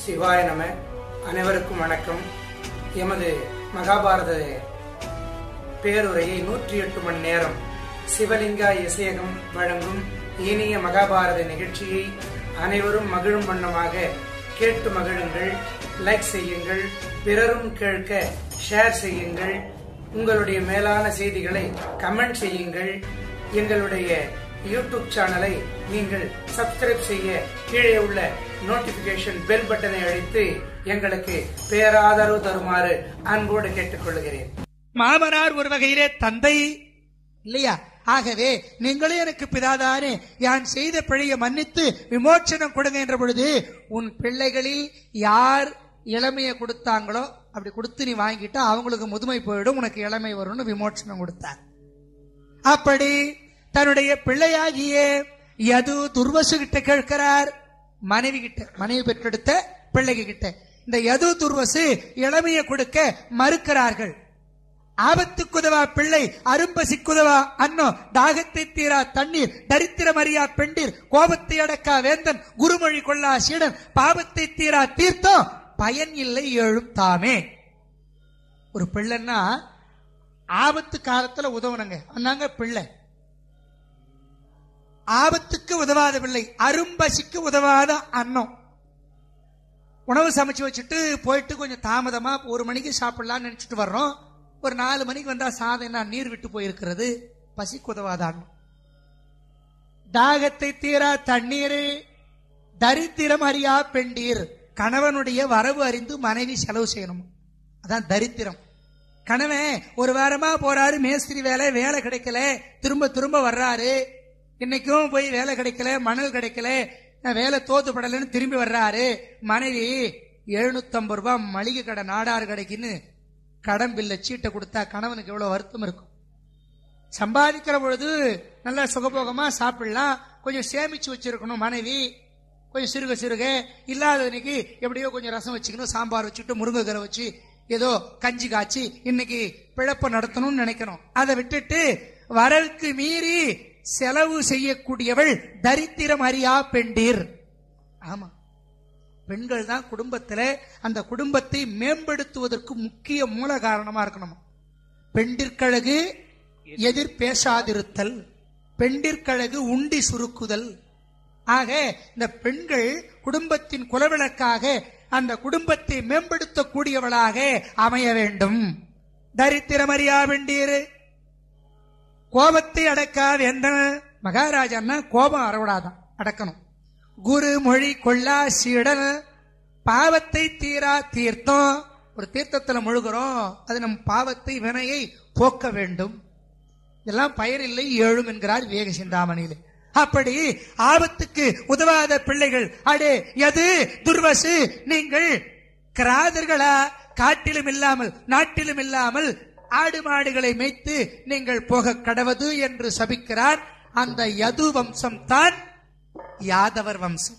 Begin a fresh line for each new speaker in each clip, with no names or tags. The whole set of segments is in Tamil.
சிவாய நம அனைவருக்கும் வணக்கம் எமது மகாபாரத பேருரையை நூற்றி எட்டு மணி நேரம் சிவலிங்கா இசையகம் வழங்கும் இனிய மகாபாரத நிகழ்ச்சியை அனைவரும் மகிழும் வண்ணமாக கேட்டு மகிழுங்கள் லைக் செய்யுங்கள் பிறரும் கேட்க ஷேர் செய்யுங்கள் உங்களுடைய மேலான செய்திகளை கமெண்ட் செய்யுங்கள் எங்களுடைய யூடியூப் சேனலை நீங்கள் சப்ஸ்கிரைப் செய்ய கீழே உள்ள நோட்டிபிகேஷன் பெல் பட்டனை அழைத்து எங்களுக்கு பேராதரவு தருமாறு அன்போடு கேட்டுக்கொள்கிறேன்
மாமனார் ஒரு வகையிலே தந்தை இல்லையா ஆகவே நீங்களும் எனக்கு பிதாதானே யான் செய்த பிழையை மன்னித்து விமோச்சனம் கொடுங்க என்ற பொழுது உன் பிள்ளைகளில் யார் இளமையை கொடுத்தாங்களோ அப்படி கொடுத்து நீ வாங்கிட்டா அவங்களுக்கு முதுமை போயிடும் உனக்கு இளமை வரும்னு விமோச்சனம் கொடுத்தார் அப்படி தன்னுடைய பிள்ளையாகிய யது துர்வசு கிட்ட கேட்கிறார் மனைவி கிட்ட மனைவி பெற்றெடுத்த பிள்ளைங்க கிட்ட இந்த யது துர்வசு இளமையை கொடுக்க மறுக்கிறார்கள் ஆபத்துக்குதவா பிள்ளை அரும்பசிக்குதவா அன்னோ தாகத்தை தீரா தண்ணீர் தரித்திரம் அறியா பெண்டீர் கோபத்தை அடக்கா வேந்தன் குருமொழி கொள்ளா சீடன் பாவத்தை தீரா தீர்த்தம் பயன் இல்லை எழும் தாமே ஒரு பிள்ளைன்னா ஆபத்து காலத்துல உதவணுங்க அண்ணாங்க பிள்ளை ஆபத்துக்கு உதவாத பிள்ளை அரும்பசிக்கு உதவாத அன்னம் உணவு சமைச்சு வச்சுட்டு போயிட்டு கொஞ்சம் தாமதமா ஒரு மணிக்கு சாப்பிடலாம்னு நினைச்சிட்டு வர்றோம் ஒரு நாலு மணிக்கு வந்தா சாதம் என்ன நீர் விட்டு போயிருக்கிறது பசிக்கு உதவாத அன்னம் தாகத்தை தீரா தண்ணீர் தரித்திரம் அறியா பெண்டீர் கணவனுடைய வரவு அறிந்து மனைவி செலவு செய்யணும் அதான் தரித்திரம் கணவன் ஒரு வாரமா போறாரு மேஸ்திரி வேலை வேலை கிடைக்கல திரும்ப திரும்ப வர்றாரு இன்னைக்கும் போய் வேலை கிடைக்கல மணல் கிடைக்கல நான் வேலை தோத்து படலன்னு திரும்பி வர்றாரு மனைவி எழுநூத்தம்பது ரூபாய் மளிகை கடை நாடார் கடைக்குன்னு கடன் பில்ல சீட்டை கொடுத்தா கணவனுக்கு எவ்வளவு வருத்தம் இருக்கும் சம்பாதிக்கிற பொழுது நல்லா சுகபோகமா சாப்பிடலாம் கொஞ்சம் சேமிச்சு வச்சிருக்கணும் மனைவி கொஞ்சம் சிறுக சிறுக இல்லாதவனுக்கு எப்படியோ கொஞ்சம் ரசம் வச்சுக்கணும் சாம்பார் வச்சுட்டு முருங்கைக்கரை வச்சு ஏதோ கஞ்சி காய்ச்சி இன்னைக்கு பிழப்ப நடத்தணும்னு நினைக்கணும் அதை விட்டுட்டு வரவுக்கு மீறி செலவு செய்யக்கூடியவள் தரித்திரம் அறியா பெண்டீர் ஆமா பெண்கள் தான் குடும்பத்துல அந்த குடும்பத்தை மேம்படுத்துவதற்கு முக்கிய மூல காரணமா இருக்கணும் பெண்டிற்கழகு எதிர் பேசாதிருத்தல் பெண்டிற்கழகு உண்டி சுருக்குதல் ஆக இந்த பெண்கள் குடும்பத்தின் குலவிளக்காக அந்த குடும்பத்தை மேம்படுத்தக்கூடியவளாக அமைய வேண்டும் தரித்திரமறியா வேண்டீர் கோபத்தை அடக்காது எந்த மகாராஜான்னா கோபம் அறவிடாதான் அடக்கணும் குரு மொழி கொள்ளா சீடன் பாவத்தை தீரா தீர்த்தம் ஒரு தீர்த்தத்துல முழுகிறோம் அது நம் பாவத்தை வினையை போக்க வேண்டும் இதெல்லாம் பயனில்லை ஏழும் என்கிறார் விவேக சிந்தாமணியிலே அப்படி ஆபத்துக்கு உதவாத பிள்ளைகள் அடே எது துர்வசு நீங்கள் கிராதர்களா காட்டிலும் இல்லாமல் நாட்டிலும் இல்லாமல் ஆடு மாடுகளை மேய்த்து நீங்கள் போக கடவது என்று சபிக்கிறார் அந்த யது வம்சம் தான் யாதவர் வம்சம்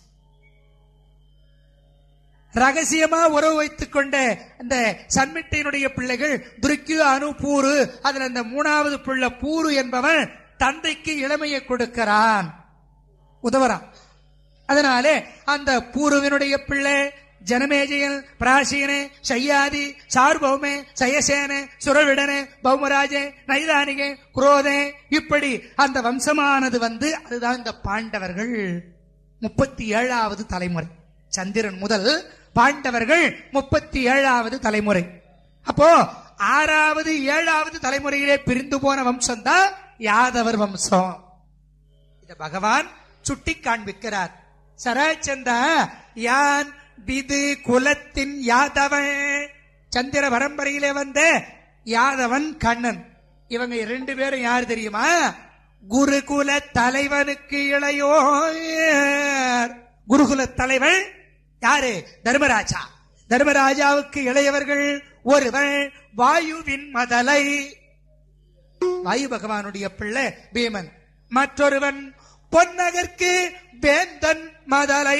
ரகசியமா உறவு வைத்துக் கொண்ட அந்த சன்மிட்டையினுடைய பிள்ளைகள் துருக்கிய அணு பூரு அதுல அந்த மூணாவது பிள்ளை பூரு என்பவன் தந்தைக்கு இளமையை கொடுக்கிறான் உதவறான் அதனாலே அந்த பூருவினுடைய பிள்ளை ஜனமேஜயன் பிராசீனே சையாதி சார்பௌமே சயசேன சுரவிடனே பௌமராஜே நைதானிகே குரோதே இப்படி அந்த வம்சமானது வந்து அதுதான் இந்த பாண்டவர்கள் முப்பத்தி ஏழாவது தலைமுறை சந்திரன் முதல் பாண்டவர்கள் முப்பத்தி ஏழாவது தலைமுறை அப்போ ஆறாவது ஏழாவது தலைமுறையிலே பிரிந்து போன வம்சம் தான் யாதவர் வம்சம் இத பகவான் சுட்டி காண்பிக்கிறார் சராச்சந்தா யான் விது குலத்தின் யாதவன் சந்திர பரம்பரையிலே வந்த யாதவன் கண்ணன் இவங்க இரண்டு பேரும் யார் தெரியுமா குருகுல தலைவனுக்கு இளையோர் குருகுல தலைவன் யாரு தர்மராஜா தர்மராஜாவுக்கு இளையவர்கள் ஒருவன் வாயுவின் மதலை வாயு பகவானுடைய பிள்ளை பீமன் மற்றொருவன் பொன்னகர்க்கு வேந்தன் மதலை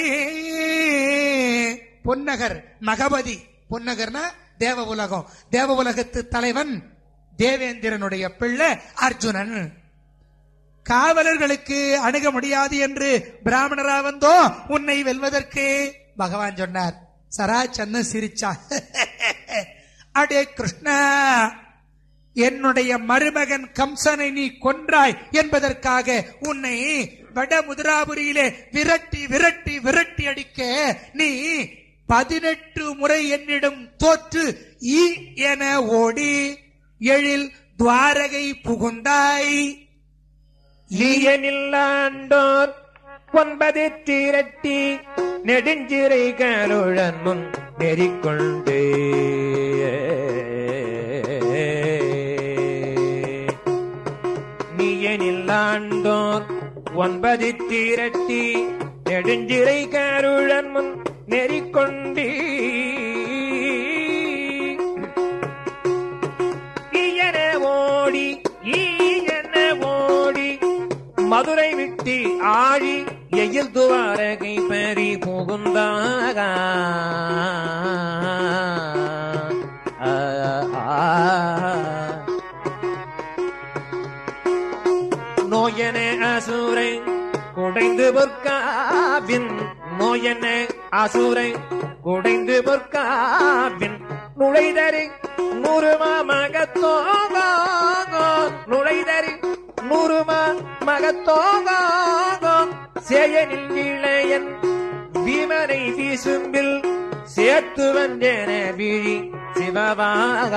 பொன்னகர் மகபதி பொன்னகர்னா தேவ உலகம் தேவ உலகத்து தலைவன் தேவேந்திரனுடைய பிள்ளை அர்ஜுனன் காவலர்களுக்கு அணுக முடியாது என்று பிராமணரா வந்தோ உன்னை வெல்வதற்கு பகவான் சொன்னார் சராச்சந்தன் சிரிச்சா அடே கிருஷ்ணா என்னுடைய மருமகன் கம்சனை நீ கொன்றாய் என்பதற்காக உன்னை வட முதுராபுரியிலே விரட்டி விரட்டி விரட்டி அடிக்க நீ பதினெட்டு முறை என்னிடம் தோற்று ஈ என ஓடி எழில் துவாரகை புகுந்தாய்
ஈயனில்லாண்டோர் ஒன்பது திரட்டி நெடுஞ்சிறை கருழன் முன் நெறிக்கொண்டு நீயனில்லாண்டோர் ஒன்பது திரட்டி நெடுஞ்சிறை கருழன் முன் நெறிக்கொண்டு ஈயன ஓடி ஈயன ஓடி மதுரை விட்டு ஆழி எயில் துவாரகை பறி புகுந்தாக நோயன அசுரை குடைந்து பொற்காவின் நோயன அசுரை குடைந்து பொற்காவின் நுழைதறி நூறுமா மகத்தோகோ நுழைதறி நூறுமா மகத்தோகோ சேயனில் இளையன் பீமனை வீசும்பில் சேர்த்து வந்தேன விழி சிவவாக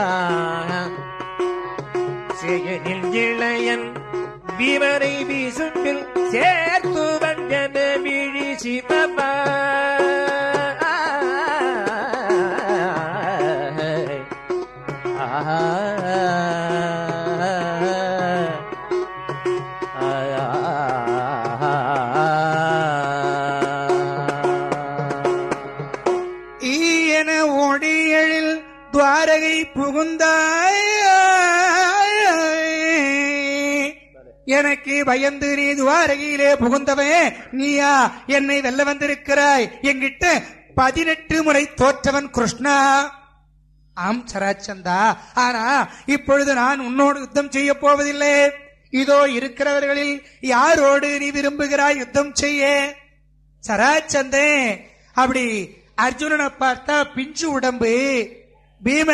சேயனில் இளையன் பீமனை வீசும்பில் சேர்த்து வந்தன விழி சிவவா
ஈ என ஓடி எழில் துவாரகை புகுந்தாய் எனக்கு பயந்து நீ துவாரகையிலே புகுந்தவன் நீயா என்னை வெல்ல வந்திருக்கிறாய் என்கிட்ட பதினெட்டு முறை தோற்றவன் கிருஷ்ணா ஆம் சராச்சந்தா ஆனா இப்பொழுது நான் உன்னோடு யுத்தம் செய்ய போவதில்லை இதோ இருக்கிறவர்களில் யாரோடு நீ விரும்புகிறாய் யுத்தம் செய்ய சராச்சந்தே அப்படி அர்ஜுனனை பார்த்தா பிஞ்சு உடம்பு பீம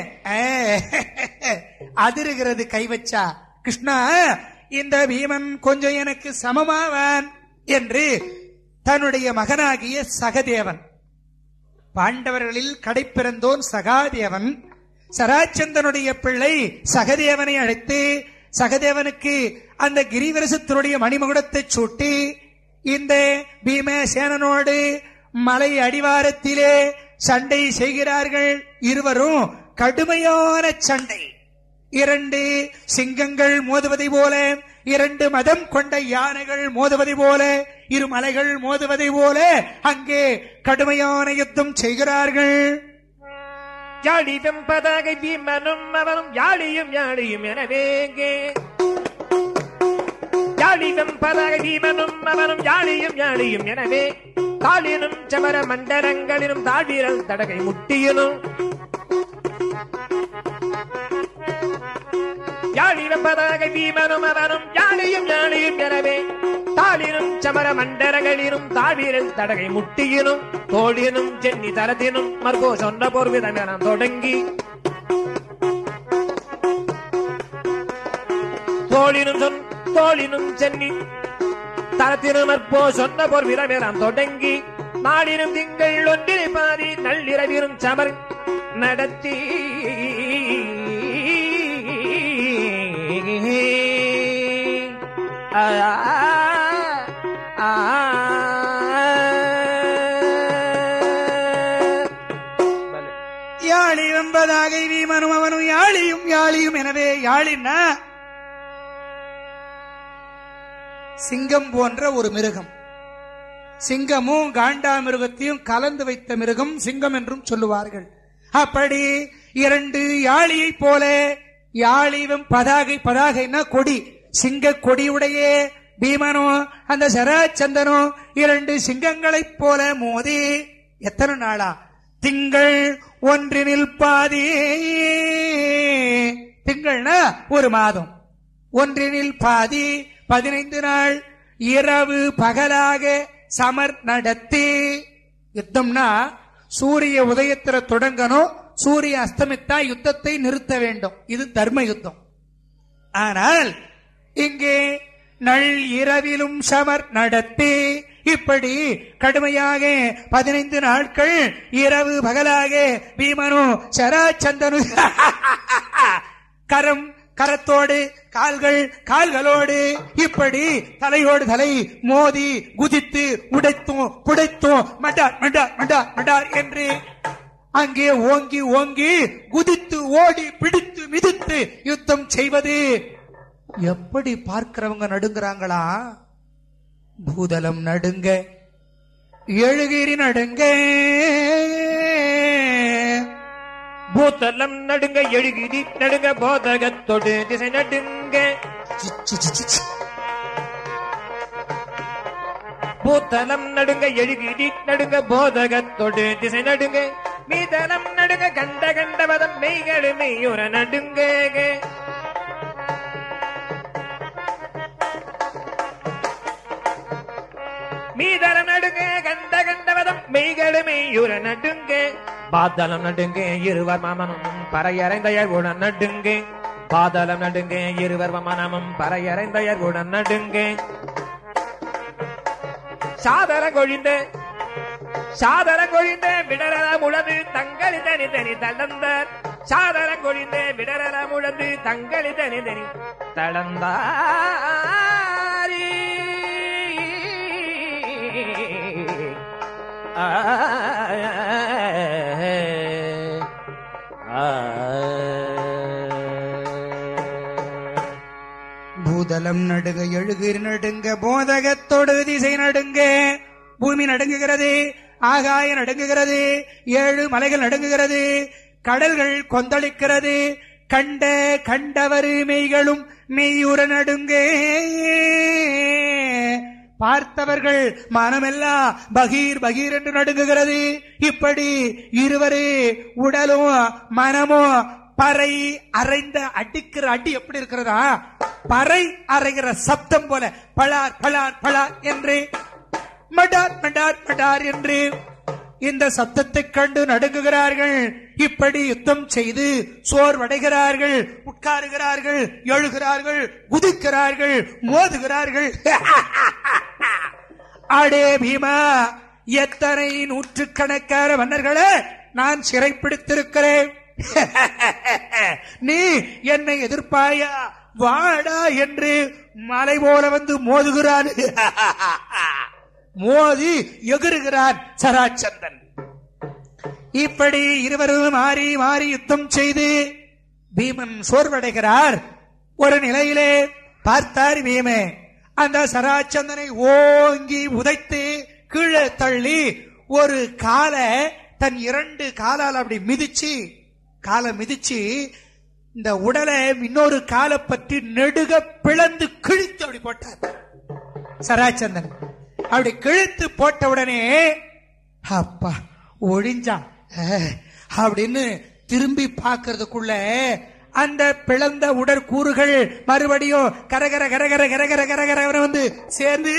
அதிருகிறது கை வச்சா கிருஷ்ணா இந்த பீமன் கொஞ்சம் எனக்கு சமமாவான் என்று தன்னுடைய மகனாகிய சகதேவன் பாண்டவர்களில் கடைப்பிறந்தோன் சகாதேவன் சராச்சந்தனுடைய பிள்ளை சகதேவனை அழைத்து சகதேவனுக்கு அந்த கிரிவரசத்தினுடைய மணிமகுடத்தை சூட்டி இந்த பீமசேனனோடு மலை அடிவாரத்திலே சண்டை செய்கிறார்கள் இருவரும் கடுமையான சண்டை இரண்டு சிங்கங்கள் மோதுவதை போல இரண்டு மதம் கொண்ட யானைகள் மோதுவதை போல இரு மலைகள் மோதுவதை போல அங்கே கடுமையான யுத்தம் செய்கிறார்கள்
யாழி வெம்பதாக பீமனும் அவனும் யாழியும் யாழியும் எனவேங்கே யாழி வெம்பதாக பீமனும் அவனும் யாழியும் யாழியும் எனவே தாளினும் சமர மண்டலங்களிலும் தாழ்வீரல் தடகை முட்டியினும் யாழி வெம்பதாக பீமனும் அவனும் யாழியும் யாழியும் எனவே தாளினும் சமர மண்டலங்களிலும் தாழ்வீரல் தடகை முட்டியினும் தோழினும் சென்னி தரத்தினும் மர்கோ சொன்ன போர்விதம் என தொடங்கி தோழினும் சொன் தோழினும் சென்னி தரத்தினும் மற்போ சொன்ன போர் விரவிரம் தொடங்கி நாடினும் திங்கள் ஒன்றினை பாதி நள்ளிரவிரும் சமர் நடத்தி ஆ, ஆ, ஆ.
யாழி வெம்பதாக வீமனும் அவனும் யாழியும் யாழியும் எனவே யாழின்னா சிங்கம் போன்ற ஒரு மிருகம் சிங்கமும் காண்டா மிருகத்தையும் கலந்து வைத்த மிருகம் சிங்கம் என்றும் சொல்லுவார்கள் அப்படி இரண்டு யாழியைப் போல யாழிவும் பதாகை பதாகைன்னா கொடி சிங்க கொடியுடைய பீமனும் அந்த சராச்சந்தனும் இரண்டு சிங்கங்களைப் போல மோதி எத்தனை நாளா திங்கள் ஒன்றினில் பாதி திங்கள்னா ஒரு மாதம் ஒன்றினில் பாதி பதினைந்து நாள் இரவு பகலாக சமர் நடத்தி யுத்தம்னா சூரிய உதயத்துல தொடங்கணும் சூரிய அஸ்தமித்தா யுத்தத்தை நிறுத்த வேண்டும் இது தர்ம யுத்தம் ஆனால் இங்கே நள் இரவிலும் சமர் நடத்தி இப்படி கடுமையாக பதினைந்து நாட்கள் இரவு பகலாக பீமனு சராச்சந்தனு கரம் கரத்தோடு கால்கள் கால்களோடு இப்படி தலையோடு தலை மோதி குதித்து உடைத்தும் புடைத்தும் மடார் மடார் மடார் மடார் என்று அங்கே ஓங்கி ஓங்கி குதித்து ஓடி பிடித்து மிதித்து யுத்தம் செய்வது எப்படி பார்க்கிறவங்க நடுங்குறாங்களா பூதலம் நடுங்க எழுகிரி நடுங்க
பூத்தலம் நடுங்க எழுகிடி நடுங்க போதகத்தொடு திசை நடுங்க
சி, சி, சி, சி.
பூத்தலம் நடுங்க எழுகிடி நடுங்க போதகத்தொடு திசை நடுங்க மீதலம் நடுங்க கண்ட கண்டவதம் மெய்கள் மெய்யுற நடுங்க மீதலம் நடுங்க கண்ட கண்டவதம் மெய்கள் மெய்யுற நடுங்க பாதலம் நடுங்க இருவர் மமனும் பறையறைந்தயர் உடன் நடுங்க பாதலம் நடுங்க இருவர் மமனமும் பறையறைந்தயர் உடன் நடுங்க சாதர கொழிந்த சாதர கொழிந்த விடரல முழந்து தங்களி தனி தனி தளர்ந்தார் சாதர கொழிந்த விடரல முழந்து தங்களி தனி தனி தளர்ந்தாரி ஆ, ஆ, ஆ.
பூதலம் நடுங்க எழுகிரி நடுங்க போதகத்தோடு திசை நடுங்க பூமி நடுங்குகிறது ஆகாய நடுங்குகிறது ஏழு மலைகள் நடுங்குகிறது கடல்கள் கொந்தளிக்கிறது கண்ட கண்டவரு மெய்களும் மெய்யுற நடுங்க பார்த்தவர்கள் மனமெல்லாம் பகீர் பகீர் என்று நடுங்குகிறது இப்படி இருவரு உடலும் மனமும் பறை அரைந்த அடிக்கிற அடி எப்படி இருக்கிறதா பறை அரைகிற சப்தம் போல பளார் பளார் பளார் என்று மடார் மடார் மடார் என்று இந்த சத்தத்தை கண்டு நடுங்குகிறார்கள் இப்படி யுத்தம் செய்து சோர்வடைகிறார்கள் உட்காருகிறார்கள் எழுகிறார்கள் குதிக்கிறார்கள் மோதுகிறார்கள் அடே பீமா எத்தனை நூற்றுக்கணக்கான மன்னர்களே நான் சிறைப்பிடித்திருக்கிறேன் நீ என்னை எதிர்ப்பாயா வாடா என்று மலை போல வந்து மோதுகிறான் மோதி எகிறுகிறான் சராச்சந்தன் இப்படி இருவரும் மாறி மாறி யுத்தம் செய்து பீமன் சோர்வடைகிறார் ஒரு நிலையிலே பார்த்தார் பீமே அந்த சராச்சந்தனை ஓங்கி உதைத்து கீழே தள்ளி ஒரு காலை தன் இரண்டு காலால் அப்படி மிதிச்சு காலை மிதிச்சு இந்த உடலை இன்னொரு காலை பற்றி நெடுக பிளந்து கிழித்து அப்படி போட்டார் சராச்சந்தன் அப்படி கிழித்து போட்ட உடனே அப்பா ஒழிஞ்சான் அஹ், அப்படின்னு திரும்பி பார்க்கறதுக்குள்ள அந்த பிளந்த உடற்கூறுகள் மறுபடியும் கரகர கரகர கரகர கரகர வந்து சேர்ந்து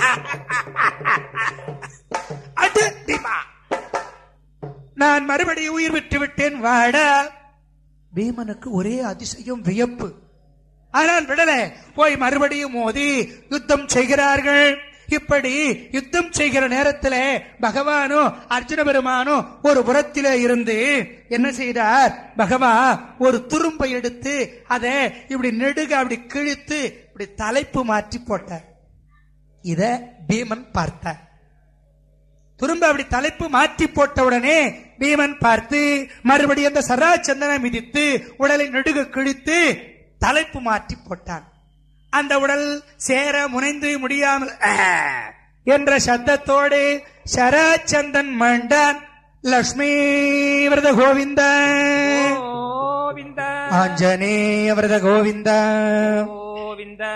அடு பீமா. நான் மறுபடியும் உயிர் விட்டு விட்டேன் வாடா பீமனுக்கு ஒரே அதிசயம் வியப்பு ஆனால் விடல போய் மறுபடியும் மோதி யுத்தம் செய்கிறார்கள் இப்படி யுத்தம் செய்கிற நேரத்தில் பகவானும் அர்ஜுன பெருமானும் ஒரு புறத்திலே இருந்து என்ன செய்தார் பகவான் ஒரு துரும்பை எடுத்து அதை இப்படி நெடுக அப்படி கிழித்து இப்படி தலைப்பு மாற்றி போட்டார் இத பீமன் பார்த்தார் துரும்ப அப்படி தலைப்பு மாற்றி போட்ட உடனே பீமன் பார்த்து மறுபடியும் அந்த சராச்சந்தனை மிதித்து உடலை நெடுக கிழித்து தலைப்பு மாற்றி போட்டான் அந்த உடல் சேர முனைந்து முடியாமல் "ஆ" என்ற சத்தத்தோடு சராச்சந்தன் மண்டான் லக்ஷ்மி விரத கோவிந்த
கோவிந்தா
ஆஞ்சநேய விரத கோவிந்த
கோவிந்தா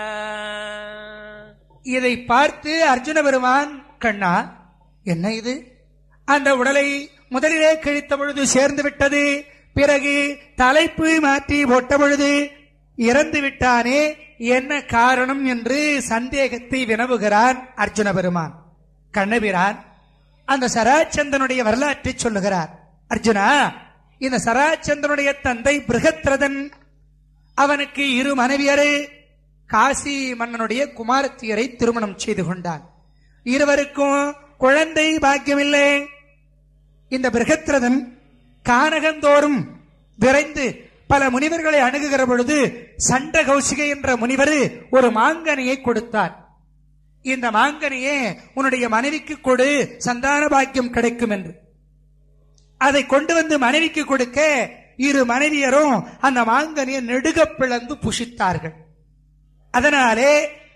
இதை பார்த்து அர்ஜுன பெருமான் கண்ணா என்ன இது அந்த உடலை முதலிலே கிழித்த பொழுது சேர்ந்து விட்டது பிறகு தலைப்பு மாற்றி போட்ட பொழுது இறந்து விட்டானே என்ன காரணம் என்று சந்தேகத்தை வினவுகிறான் அர்ஜுன பெருமான் கண்ணபிரான் அந்த சராச்சந்தனுடைய வரலாற்றை சொல்லுகிறார் அர்ஜுனா இந்த சராச்சந்தனுடைய தந்தை பிருகத்ரதன் அவனுக்கு இரு மனைவியரை காசி மன்னனுடைய குமாரத்தியரை திருமணம் செய்து கொண்டான் இருவருக்கும் குழந்தை பாக்கியமில்லை இந்த பிருகத்ரதன் கானகந்தோறும் விரைந்து பல முனிவர்களை அணுகுகிற பொழுது சண்ட கௌசிகை என்ற முனிவர் ஒரு மாங்கனியை கொடுத்தார் இந்த மாங்கனியே உன்னுடைய மனைவிக்கு கொடு சந்தான பாக்கியம் கிடைக்கும் என்று அதை கொண்டு வந்து மனைவிக்கு கொடுக்க இரு மனைவியரும் அந்த மாங்கனியை நெடுக பிளந்து புஷித்தார்கள் அதனாலே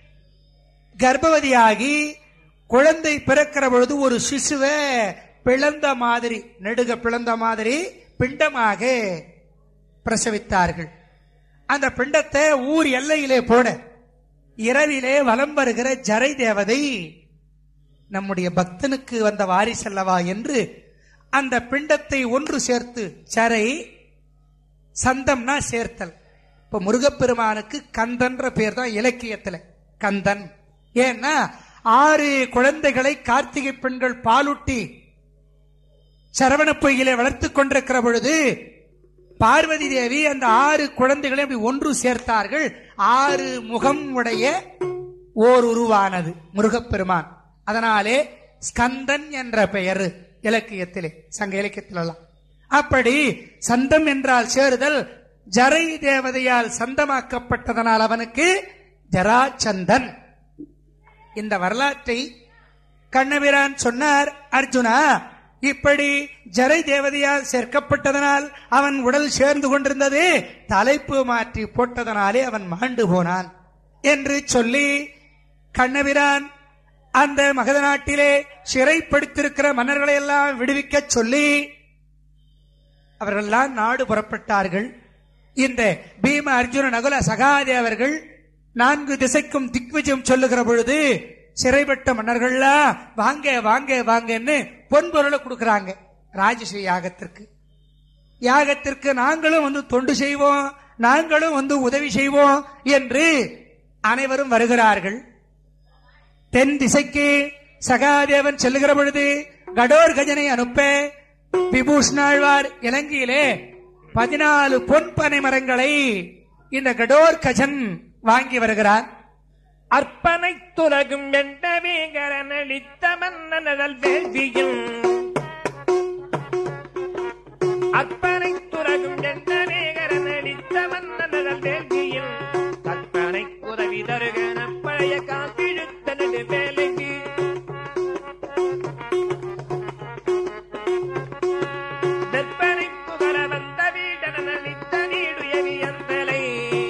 கர்ப்பவதியாகி குழந்தை பிறக்கிற பொழுது ஒரு சிசுவை பிளந்த மாதிரி நெடுக பிளந்த மாதிரி பிண்டமாக பிரசவித்தார்கள் அந்த பிண்டத்தை ஊர் எல்லையிலே போட இரவிலே வலம் வருகிற ஜரை தேவதை நம்முடைய பக்தனுக்கு வந்த வாரிசல்லவா என்று அந்த பிண்டத்தை ஒன்று சேர்த்து சரை சந்தம்னா சேர்த்தல் இப்ப முருகப்பெருமானுக்கு கந்தன்ற பேர் தான் இலக்கியத்துல கந்தன் ஏன்னா ஆறு குழந்தைகளை கார்த்திகை பெண்கள் பாலூட்டி சரவண பொய்யிலே வளர்த்துக் கொண்டிருக்கிற பொழுது பார்வதி தேவி அந்த ஆறு குழந்தைகளை அப்படி ஒன்று சேர்த்தார்கள் ஆறு முகம் உடைய ஓர் உருவானது முருகப்பெருமான் அதனாலே ஸ்கந்தன் என்ற பெயர் இலக்கியத்திலே சங்க இலக்கியத்திலெல்லாம் அப்படி சந்தம் என்றால் சேருதல் ஜரை தேவதையால் சந்தமாக்கப்பட்டதனால் அவனுக்கு ஜராச்சந்தன் இந்த வரலாற்றை கண்ணபிரான் சொன்னார் அர்ஜுனா இப்படி ஜரை தேவதையால் சேர்க்கப்பட்டதனால் அவன் உடல் சேர்ந்து கொண்டிருந்தது தலைப்பு மாற்றி போட்டதனாலே அவன் மாண்டு போனான் என்று சொல்லி கண்ணபிரான் அந்த மகத நாட்டிலே சிறைப்படுத்திருக்கிற மன்னர்களை எல்லாம் விடுவிக்க சொல்லி அவர்களெல்லாம் நாடு புறப்பட்டார்கள் இந்த பீம அர்ஜுன நகுல சகாதேவர்கள் நான்கு திசைக்கும் திக்விஜயம் சொல்லுகிற பொழுது சிறைப்பட்ட மன்னர்கள்லாம் வாங்க வாங்க வாங்கன்னு பொன்பொருளை கொடுக்கறாங்க ராஜஸ்ரீ யாகத்திற்கு யாகத்திற்கு நாங்களும் வந்து தொண்டு செய்வோம் நாங்களும் வந்து உதவி செய்வோம் என்று அனைவரும் வருகிறார்கள் தென் திசைக்கு சகாதேவன் செல்லுகிற பொழுது கடோர் கஜனை அனுப்ப விபூஷ்ணாழ்வார் இலங்கையிலே பதினாலு பொன் பனை மரங்களை இந்த கடோர் கஜன் வாங்கி வருகிறார்
அர்ப்பனை துலகும் எண்டவேகரன் அளித்த மன்னனதல் வேள்வியும் அர்ப்பனை துலகும் எண்டவேகரன் அளித்த மன்னனதல் வேள்வியும் கற்பனை உதவி தருகன பழைய காத்திழுத்த நெடு வேலைக்கு வெற்பனை புகழ வந்த வீடன அளித்த நீடுயவி அந்தலை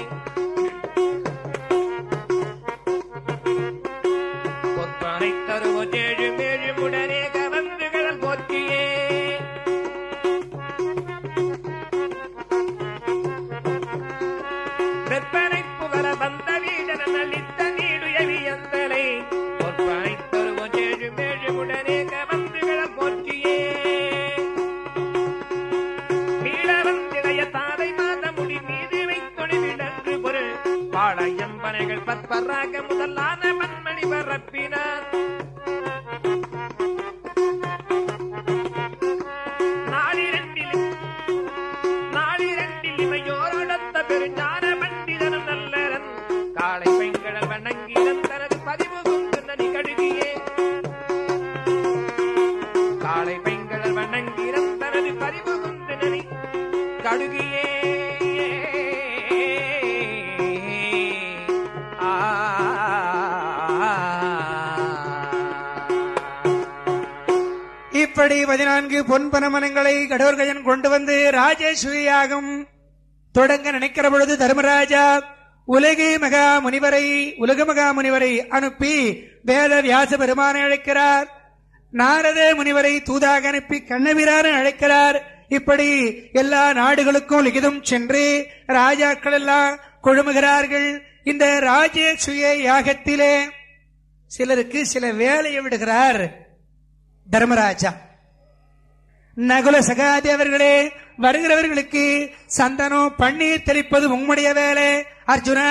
பொற்பனை தருவோம் ஏழு மேழு உடனே கவர்ந்து கடல் போற்றியே வெப்பனை புகழ வந்த வீடன நலித்த நீடுயவி அந்தலை பொற்பனை தருவோம் ஏழு மேழு உடனே கவர்ந்து கடல் போற்றியே மீளவந்திடைய தாதை மாத முடி மீது வைத்தொழி விடன்று பொருள் பாளையம்பனைகள் பற்பராக முதலான மண்மணி பரப்பினார் நாளிரண்டில் நாளிரண்டில் இமையோரடத்த பெருஞான பண்டிதனும் நல்லரன் காளை பெண்கள் வணங்கிடன் தனது பதிவு கொண்டு நடி கழுகியே காளை பெண்கள் வணங்கிடன் தனது பதிவு கொண்டு நடி கடுகியே ஆ
இப்படி பதினான்கு பொன் பனமனங்களை கடோர்கஜன் கொண்டு வந்து ராஜேஸ்வரி யாகம் தொடங்க நினைக்கிற பொழுது தர்மராஜா உலகு மகா முனிவரை உலக மகா முனிவரை அனுப்பி வேத வியாச பெருமானை அழைக்கிறார் நாரத முனிவரை தூதாக அனுப்பி கண்ணபிரானை அழைக்கிறார் இப்படி எல்லா நாடுகளுக்கும் லிகிதம் சென்று ராஜாக்கள் எல்லாம் குழுமுகிறார்கள் இந்த ராஜேஸ்வரிய யாகத்திலே சிலருக்கு சில வேலையை விடுகிறார் தர்மராஜா நகுல சகாதேவர்களே வருகிறவர்களுக்கு சந்தனம் பன்னீர் தெளிப்பது உம்முடைய வேலை அர்ஜுனா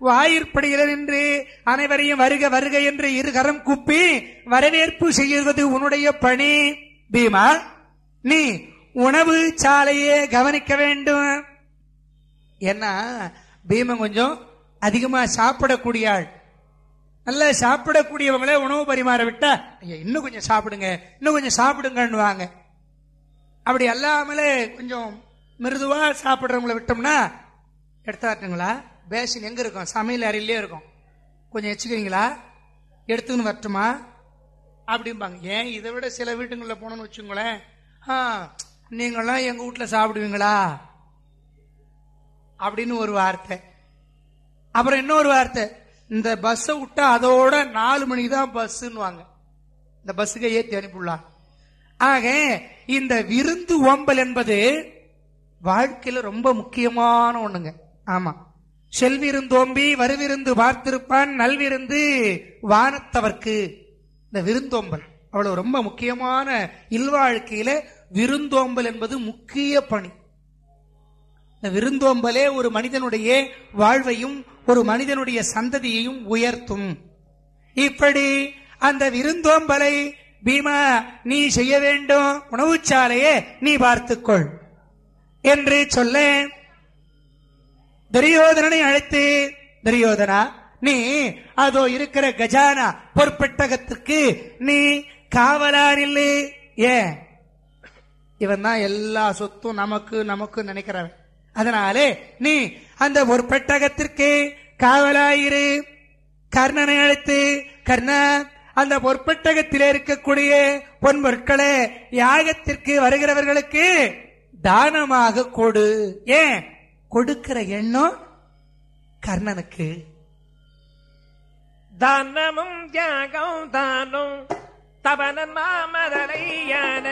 வாயிற்படியில் நின்று அனைவரையும் வருக வருக என்று இரு கரம் குப்பி வரவேற்பு செய்வது உன்னுடைய பணி பீமா நீ உணவு சாலையே கவனிக்க வேண்டும் ஏன்னா பீமன் கொஞ்சம் அதிகமா சாப்பிடக்கூடிய ஆள் நல்லா சாப்பிடக்கூடியவங்களே உணவு பரிமாற விட்டா ஐயா இன்னும் கொஞ்சம் சாப்பிடுங்க இன்னும் கொஞ்சம் சாப்பிடுங்கன்னு வாங்க அப்படி அல்லாமலே கொஞ்சம் மிருதுவா சாப்பிடுறவங்கள விட்டோம்னா எடுத்தாட்டுங்களா பேசின் எங்க இருக்கும் சமையல் அறையிலே இருக்கும் கொஞ்சம் வச்சுக்கிறீங்களா எடுத்துன்னு வரட்டுமா அப்படிம்பாங்க ஏன் இதை விட சில வீட்டுங்களில் போனோம்னு வச்சுங்களேன் ஆ நீங்களாம் எங்க வீட்டுல சாப்பிடுவீங்களா அப்படின்னு ஒரு வார்த்தை அப்புறம் இன்னொரு வார்த்தை இந்த பஸ்ஸை விட்டா அதோட நாலு மணிக்கு தான் பஸ்ஸுன்னுவாங்க இந்த பஸ்ஸுக்கு ஏற்றி அனுப்பிடலாம் ஆக இந்த விருந்து ஓம்பல் என்பது வாழ்க்கையில ரொம்ப முக்கியமான ஒண்ணுங்க ஆமா செல்விருந்தோம்பி வருவிருந்து பார்த்திருப்பான் நல்விருந்து வானத்தவர்க்கு இந்த விருந்தோம்பல் அவ்வளவு ரொம்ப முக்கியமான இல்வாழ்க்கையில விருந்தோம்பல் என்பது முக்கிய பணி இந்த விருந்தோம்பலே ஒரு மனிதனுடைய வாழ்வையும் ஒரு மனிதனுடைய சந்ததியையும் உயர்த்தும் இப்படி அந்த விருந்தோம்பலை பீமா நீ செய்ய வேண்டும் உணவுச்சாலையே நீ பார்த்துக்கொள் என்று சொல்ல துரியோதனனை அழைத்து துரியோதனா நீ அதோ இருக்கிற கஜானா பொற்பெட்டகத்துக்கு நீ காவலாரில்லை ஏன் இவன் தான் எல்லா சொத்தும் நமக்கு நமக்கு நினைக்கிறவன் அதனாலே நீ அந்த ஒரு பெட்டகத்திற்கு காவலாயிரு கர்ணனை அழைத்து கர்ணா அந்த பொற்பெட்டகத்திலே இருக்கக்கூடிய பொன் பொருட்களே யாகத்திற்கு வருகிறவர்களுக்கு தானமாக கொடு ஏன் கொடுக்கிற எண்ணம் கர்ணனுக்கு
தானமும் தியாகம் தானும் தவனன் மாமதலையான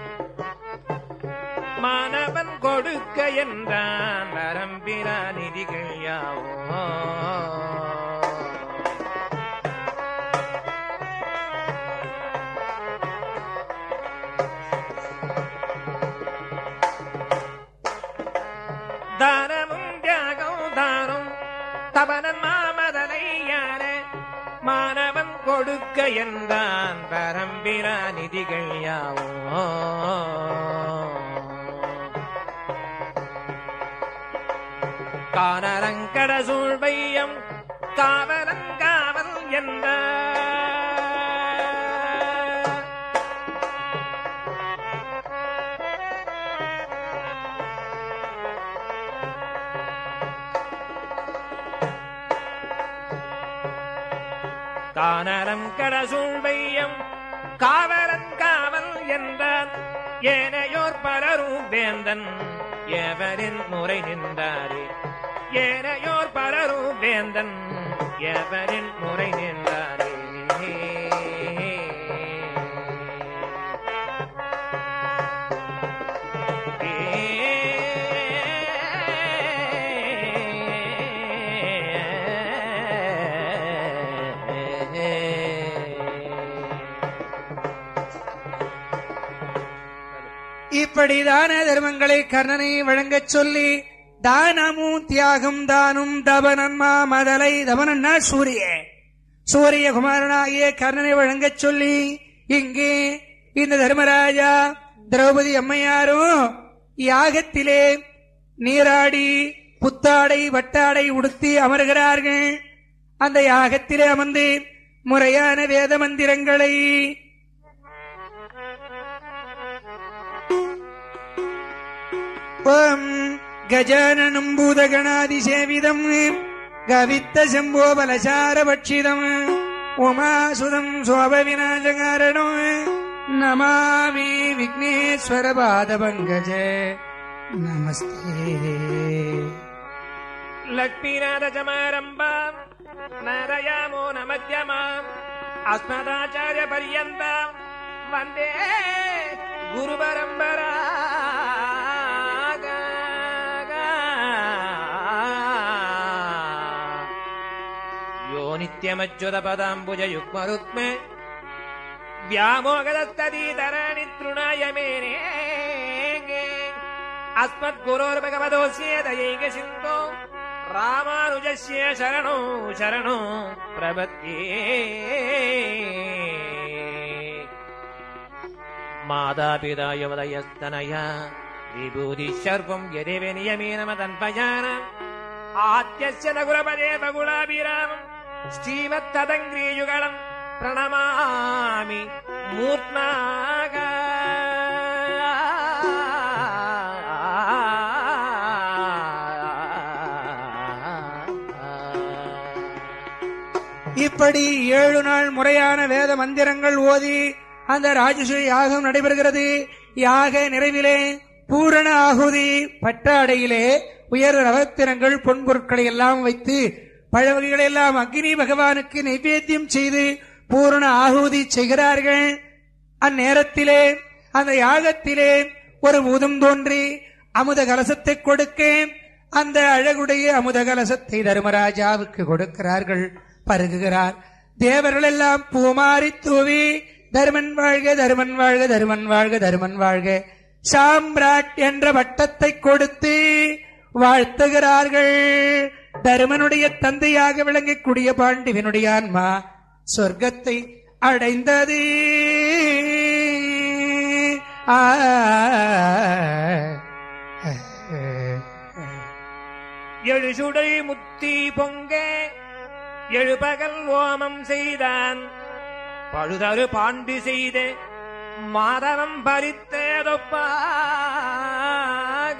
மாணவன் கொடுக்க என்றான் வரம்பிரா நிதிகள் யாவோ தானமும் தியாகம் தானும் தவனன் மாமதலையான மாணவன் கொடுக்க என்றான் பரம்பிரா நிதிகள் யாவோ கானரங்கட சூழ்வையம் காவலங்காவல் என்ற கானரம் கடசூழ்வையம் காவலன் காவல் என்றான் ஏனையோர் பலரும் வேந்தன் எவரின் முறை நின்றாரே ஏனையோர் பலரும் வேந்தன் எவரின் முறை நின்றாரே
இப்படி தான தர்மங்களை கர்ணனை வழங்கச் சொல்லி தானமும் தியாகம் தானும் தபனன்மா மதலை தபனன்னா சூரிய சூரிய குமாரனாகிய கர்ணனை வழங்கச் சொல்லி இங்கே இந்த தர்மராஜா திரௌபதி அம்மையாரும் யாகத்திலே நீராடி புத்தாடை வட்டாடை உடுத்தி அமர்கிறார்கள் அந்த யாகத்திலே அமர்ந்து முறையான வேத மந்திரங்களை ஓம் கஜானனம் பூதகணாதிசேவிதம் கவித்த சம்போ பலசார பட்சிதம் உமாசுதம் சோப விநாசகாரணம் நமாமி விக்னேஸ்வர பாத பங்கஜ நமஸ்தே
லக்ஷ்மீநாதசமாரம்பாம் நாரயாமோ நமத்யமாம் அஸ்மதாச்சாரிய பரியந்தாம் வந்தே குரு பரம்பரா யோ நித்யமச்சுத பதாம்புஜ யுக்மருக்மே व्यामोगदस्तदीतराणि तृणाय मेने अस्मद्गुरोर्भगवतोऽस्येदयैकसिन्धो ராமானுஜஸ்ய சரணோ சரணோ பிரபத்தியே மாதாபிதா யுவதயஸ்தனயா விபூதி சர்வம் எதேவே நியமீனமதன்பயான ஆத்யஸ்ய நகுரபதே பகுலாபிராமம் ஸ்ரீமத்ததங்கிரீயுகளம் பிரணமாமி மூர்த்னாக
இப்படி ஏழு நாள் முறையான வேத மந்திரங்கள் ஓதி அந்த ராஜஸ்வ யாகம் நடைபெறுகிறது யாக நிறைவிலே பூரண ஆகுதி பட்டாடையிலே உயர் ரவத்திரங்கள் பொன்பொருட்களை எல்லாம் வைத்து பழவகைகளை எல்லாம் அக்னி பகவானுக்கு நைவேத்தியம் செய்து பூரண ஆகுதி செய்கிறார்கள் அந்நேரத்திலே அந்த யாகத்திலே ஒரு பூதம் தோன்றி அமுத கலசத்தை கொடுக்க அந்த அழகுடைய அமுத கலசத்தை தர்மராஜாவுக்கு கொடுக்கிறார்கள் பருகுகிறார் தேவர்கள் எல்லாம் பூமாரி தூவி தர்மன் வாழ்க தர்மன் வாழ்க தர்மன் வாழ்க தர்மன் வாழ்க சாம்ராட் என்ற வட்டத்தை கொடுத்து வாழ்த்துகிறார்கள் தருமனுடைய தந்தையாக விளங்கக்கூடிய பாண்டிவனுடைய ஆன்மா சொர்க்கத்தை அடைந்தது ஆ
எழு சுடை முத்தி பொங்க எழுபகல் ஓமம் செய்தான் பழுதரு பாண்டு செய்த மாதவம் பறித்தேதொப்பாக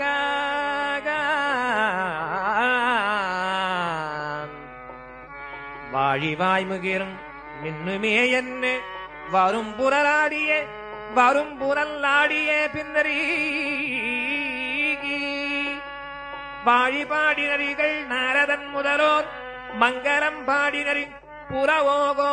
வாழி வாய்முகிரும் மின்னுமே என்ன வரும் புறலாடிய வரும் புறல்லாடிய பின்னரீ வாழி பாடினரிகள் நாரதன் முதலோர் மங்களம் பாடினரி புறவோகோ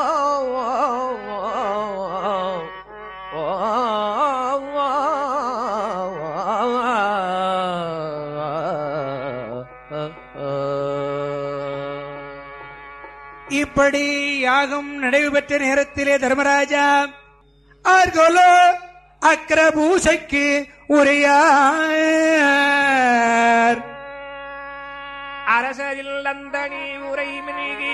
இப்படி யாகம் நடைபெற்ற நேரத்திலே தர்மராஜா ஆர்கோலோ அக்ரபூசைக்கு உரையார்
அரசரில் அந்தணி உரை மினிகி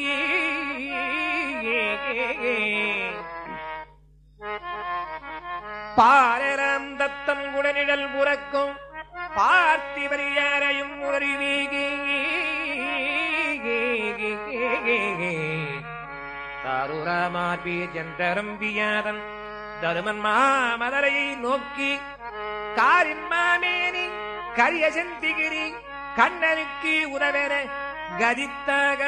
பாரரம் தத்தம் குடனிடல் புறக்கும் பார்த்திவரியாரையும் உணர்வீகி தாருராமாபி ஜந்தரம் வியாதன் தருமன் மாமதரையை நோக்கி காரின் மாமேனி கரிய செந்திகிரி கண்ணனுக்கு உதவென கதித்தக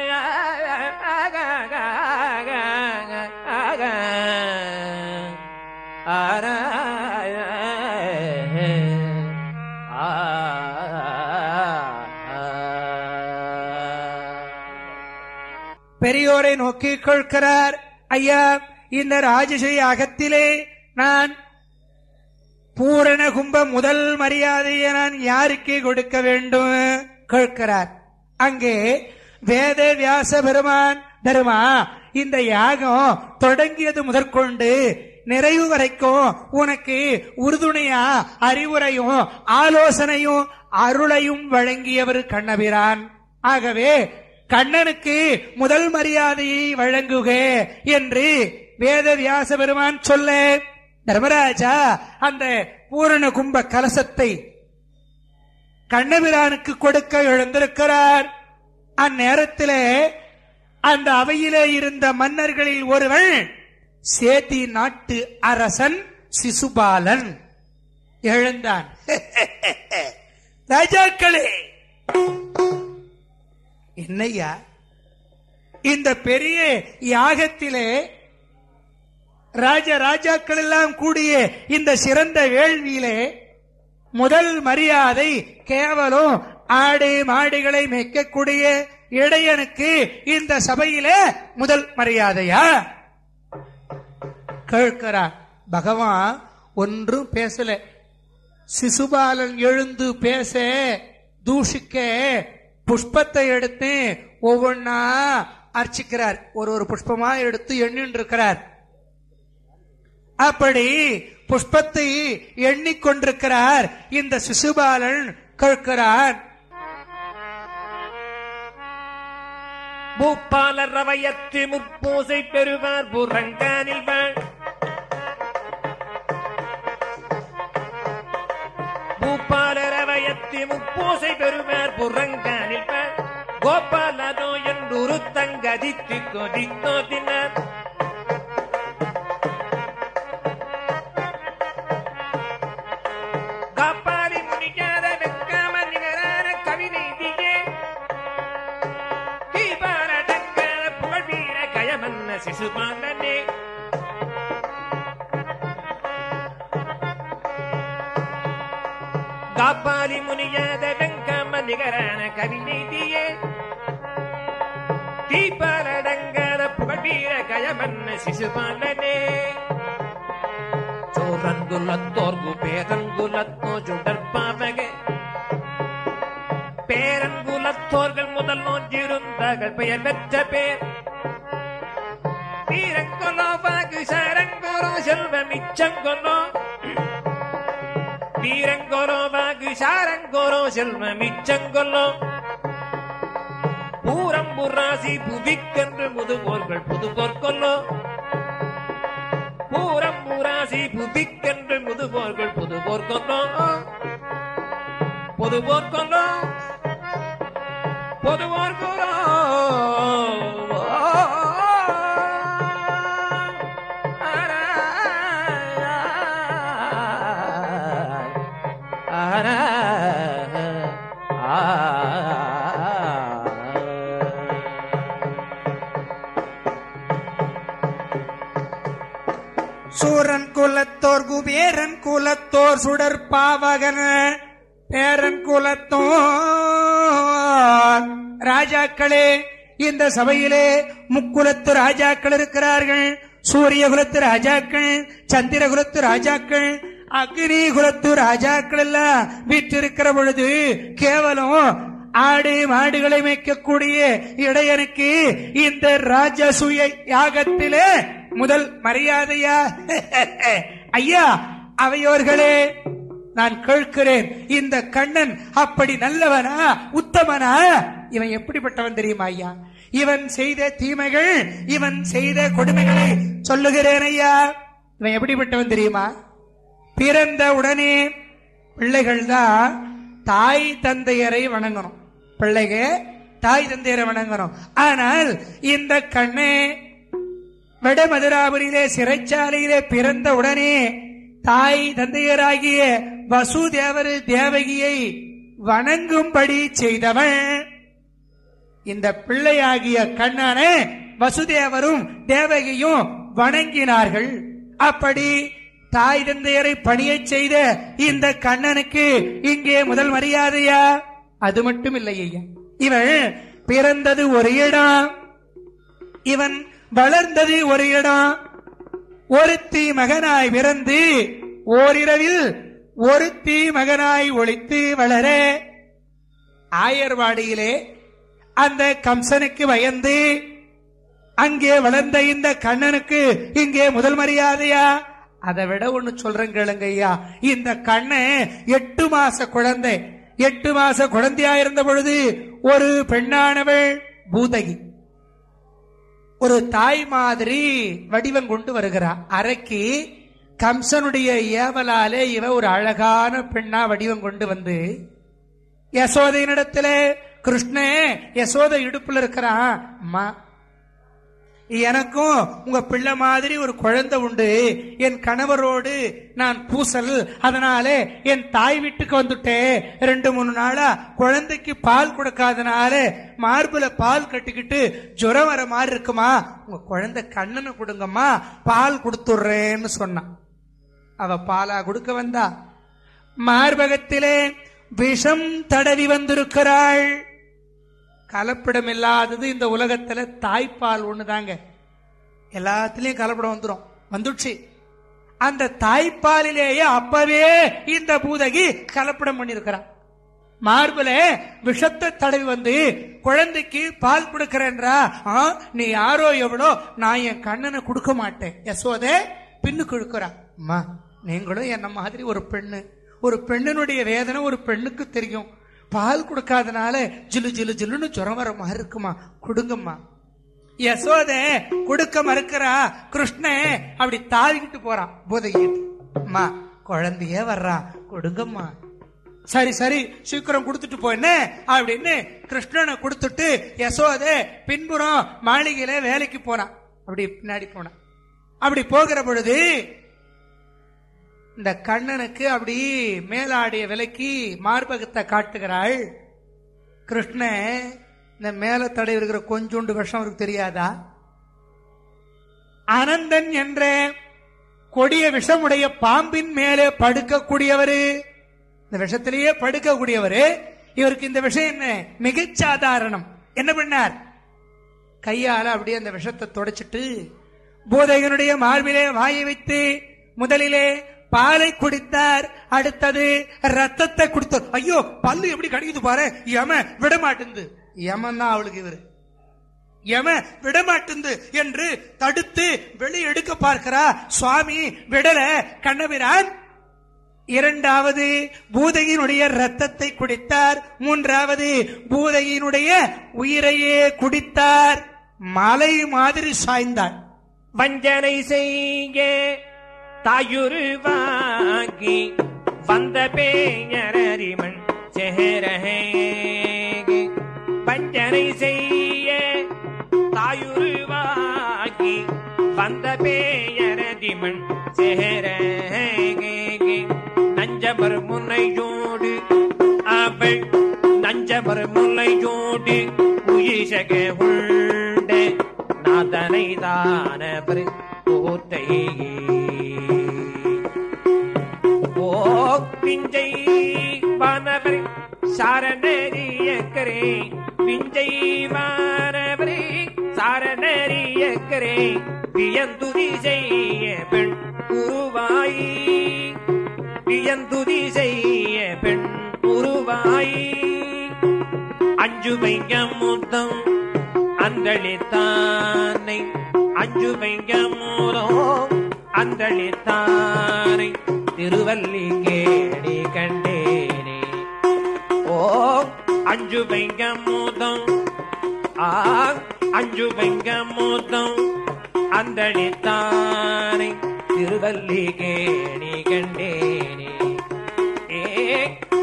பெரியோரை நோக்கி கொள்கிறார் ஐயா இந்த ராஜசை அகத்திலே நான் பூரண கும்ப முதல் மரியாதையை நான் யாருக்கு கொடுக்க வேண்டும் கேட்கிறார் அங்கே வேத வியாச பெருமான் தருமா இந்த யாகம் தொடங்கியது முதற்கொண்டு நிறைவு வரைக்கும் உனக்கு உறுதுணையா அறிவுரையும் ஆலோசனையும் அருளையும் வழங்கியவர் கண்ணபிரான் ஆகவே கண்ணனுக்கு முதல் மரியாதையை வழங்குக என்று வேத வியாச பெருமான் சொல்ல தர்மராஜா அந்த பூரண கும்ப கலசத்தை கண்ணபிரானுக்கு கொடுக்க எழுந்திருக்கிறார் அந்நேரத்திலே அந்த அவையிலே இருந்த மன்னர்களில் ஒருவன் சேதி நாட்டு அரசன் சிசுபாலன் எழுந்தான் ராஜாக்களே என்னையா இந்த பெரிய யாகத்திலே ராஜ ராஜாக்கள் எல்லாம் கூடிய இந்த சிறந்த வேள்வியிலே முதல் மரியாதை கேவலம் ஆடு மாடுகளை மேய்க்கக்கூடிய இடையனுக்கு இந்த சபையிலே முதல் மரியாதையா கேட்கிறார் பகவான் ஒன்றும் பேசல சிசுபாலன் எழுந்து பேச தூஷிக்க புஷ்பத்தை எடுத்து ஒவ்வொன்னா அர்ச்சிக்கிறார் ஒரு ஒரு புஷ்பமா எடுத்து எண்ணின்னு இருக்கிறார் அப்படி புஷ்பத்தை எண்ணிக்கொண்டிருக்கிறார் இந்த சிசுபாலன் கேட்கிறார்
பூப்பாலர் ரவையத்து முப்பூசை பெறுவார் புறங்கானில் வாழ் பூப்பாலர் ரவையத்து முப்பூசை பெறுவார் புறங்கானில் வாழ் கோபாலதோ என்றுரு தங்கதித்து கொதித்தோ தின்னார் காப்பாரி முடிக்காத வெக்காம நிகரான கவிதைதியே தீபாரடங்காத புகழ்வீர கயமன்ன சிசுபாலனே காப்பாலி முனியாத வெங்காம நிகரான கவிதைதியே தீபாரடங்காத புகழ்வீர கயமன்ன சிசுபாலனே ചോറൻകുലത്തോർക്കു പേരൻകുലത്തോ ചുടർപ്പാവകെ പേരൻകുലത്തോர்கள் முதல் நோஞ்சிருந்தார்கள் பெயர் பெற்ற பேர் வீரங்கொலோ வாகு சாரங்கொலோ செல்வ மிச்சங்கொலோ வீரங்கொலோ வாகு சாரங்கொலோ செல்வ மிச்சங்கொல்லோ பூரம்புராசி புவிக்கென்று முதுபோர்கள் புதுபோர்க்கொல்லோ பூரம் பூராசி புதிக்கென்று முதுபோர்கள் புதுபோர் கொண்டோ பொதுபோர் கொண்டோ பொதுபோர் கொண்டோ
சூரன் குலத்தோர் குபேரன் குலத்தோர் சுடர் பாவகன பேரன் குலத்தோர் ராஜாக்களே இந்த சபையிலே முக்குலத்து ராஜாக்கள் இருக்கிறார்கள் சூரிய குலத்து ராஜாக்கள் சந்திர குலத்து ராஜாக்கள் அக்னி குலத்து ராஜாக்கள் எல்லாம் வீற்றிருக்கிற பொழுது கேவலம் ஆடு மாடுகளை மேய்க்கக்கூடிய இடையனுக்கு இந்த ராஜசூய யாகத்திலே முதல் மரியாதையா ஐயா அவையோர்களே நான் கேட்கிறேன் இந்த கண்ணன் அப்படி நல்லவனா உத்தமனா இவன் எப்படிப்பட்டவன் தெரியுமா ஐயா இவன் செய்த தீமைகள் இவன் செய்த கொடுமைகளை சொல்லுகிறேன் ஐயா இவன் எப்படிப்பட்டவன் தெரியுமா பிறந்த உடனே பிள்ளைகள் தான் தாய் தந்தையரை வணங்கணும் பிள்ளைக தாய் தந்தையரை வணங்கணும் ஆனால் இந்த கண்ணே வடமதுராபுரியிலே சிறைச்சாலையிலே பிறந்த உடனே தாய் தந்தையராகிய வசுதேவர் தேவகியை வணங்கும்படி செய்தவன் இந்த பிள்ளையாகிய கண்ணனை வசுதேவரும் தேவகியும் வணங்கினார்கள் அப்படி தாய் தந்தையரை பணியச் செய்த இந்த கண்ணனுக்கு இங்கே முதல் மரியாதையா அது மட்டும் இல்லை ஐயா இவன் பிறந்தது ஒரு இடம் இவன் வளர்ந்தது ஒரு இடம் ஒருத்தி மகனாய் பிறந்து ஓரிரவில் ஒருத்தி மகனாய் ஒளித்து வளர ஆயர்வாடியிலே அந்த கம்சனுக்கு பயந்து அங்கே வளர்ந்த இந்த கண்ணனுக்கு இங்கே முதல் மரியாதையா அதை விட ஒண்ணு சொல்றேன் கேளுங்க ஐயா இந்த கண்ணன் எட்டு மாச குழந்தை எட்டு மாச குழந்தையா இருந்த பொழுது ஒரு பெண்ணானவள் பூதகி ஒரு தாய் மாதிரி வடிவம் கொண்டு வருகிறார் அரைக்கு கம்சனுடைய ஏவலாலே இவ ஒரு அழகான பெண்ணா வடிவம் கொண்டு வந்து யசோதையினிடத்துல கிருஷ்ணே யசோதை இடுப்புல இருக்கிறான் அம்மா எனக்கும் உங்க பிள்ளை மாதிரி ஒரு குழந்தை உண்டு என் கணவரோடு நான் பூசல் அதனாலே என் தாய் வீட்டுக்கு வந்துட்டேன் ரெண்டு மூணு நாளா குழந்தைக்கு பால் கொடுக்காதனால மார்புல பால் கட்டிக்கிட்டு ஜுரம் வர மாதிரி இருக்குமா உங்க குழந்தை கண்ணனை கொடுங்கம்மா பால் கொடுத்துடுறேன்னு சொன்னான் அவ பாலா கொடுக்க வந்தா மார்பகத்திலே விஷம் தடவி வந்திருக்கிறாள் கலப்படம் இல்லாதது இந்த உலகத்துல தாய்ப்பால் ஒண்ணுதாங்க எல்லாத்துலயும் கலப்படம் வந்துரும் வந்துடுச்சு அந்த தாய்ப்பாலிலேயே அப்பவே இந்த பூதகி கலப்படம் பண்ணிருக்கிறான் மார்புல விஷத்தை தடவி வந்து குழந்தைக்கு பால் கொடுக்கறேன்றா ஆ, நீ யாரோ எவ்வளோ நான் என் கண்ணனை கொடுக்க மாட்டேன் யசோதே பின்னுக்கு இழுக்கிறா அம்மா நீங்களும் என்ன மாதிரி ஒரு பெண்ணு ஒரு பெண்ணினுடைய வேதனை ஒரு பெண்ணுக்கு தெரியும் பால் கொடுக்காதனால ஜிலு ஜிலு ஜிலுன்னு ஜுரம் வர மாதிரி இருக்குமா கொடுங்கம்மா யசோதே கொடுக்க மறுக்கிறா கிருஷ்ணன் அப்படி தாவிக்கிட்டு போறான் பூதகிட்டு அம்மா குழந்தைய வர்றா கொடுங்கம்மா சரி சரி சீக்கிரம் கொடுத்துட்டு போயின்னு அப்படின்னு கிருஷ்ணனை கொடுத்துட்டு யசோதே பின்புறம் மாளிகையில வேலைக்கு போனான் அப்படி பின்னாடி போனான் அப்படி போகிற பொழுது இந்த கண்ணனுக்கு அப்படி மேலாடிய விலைக்கு மார்பகத்தை காட்டுகிறாள் கிருஷ்ணன் இந்த மேல தடை இருக்கிற கொஞ்சோண்டு விஷம் அவருக்கு தெரியாதா அனந்தன் என்ற கொடிய விஷமுடைய பாம்பின் மேலே படுக்கக்கூடியவரு இந்த விஷத்திலேயே படுக்கக்கூடியவரு இவருக்கு இந்த விஷயம் என்ன மிகச் சாதாரணம் என்ன பண்ணார் கையால அப்படியே அந்த விஷத்தை தொடச்சிட்டு பூதகனுடைய மார்பிலே வாயை வைத்து முதலிலே பாலை குடித்தார் அடுத்தது ரத்தத்தை குடித்தார் ஐயோ பல்லு எப்படி கடிக்குது பாரு யம விட மாட்டேங்குது யமன் தான் அவளுக்கு இவரு யம விடமாட்டுந்து என்று தடுத்து வெளியே எடுக்க பார்க்கிறா சுவாமி விடல கண்ணபிரான் இரண்டாவது பூதகியினுடைய ரத்தத்தை குடித்தார் மூன்றாவது பூதகியினுடைய உயிரையே குடித்தார் மலை மாதிரி சாய்ந்தாள்
வஞ்சனை செய்ய தாயுருவாகி வந்த பேயரறிமண் சேரகே வஞ்சனை செய்ய தாயுருவாகி வந்த பேயரதிமண் சேரகே நஞ்சமர் முன்னையோடு அவள் நஞ்சமர் முல்லையோடு உயிசக உண்ட நாதனை தானவர் கோட்டையே ஓ பிஞ்சை வானவர் சாரணரியக்கரே பிஞ்சை வானவரே சாரணரியக்கரே வியந்துதி செய்ய பெண் உருவாயி வியந்துதி செய்ய பெண் உருவாயி அஞ்சுமைங்க முத்தம் அந்தளித்தானை அஞ்சுமைங்க மூலம் அந்தளித்தானை திருவல்லிக்கேணி கண்டேனே ஓ அஞ்சு வைங்க மூதம் ஆ அஞ்சு வைங்க மூதம் அந்தளித்தானை திருவல்லிக்கேணி கண்டேனே ஏ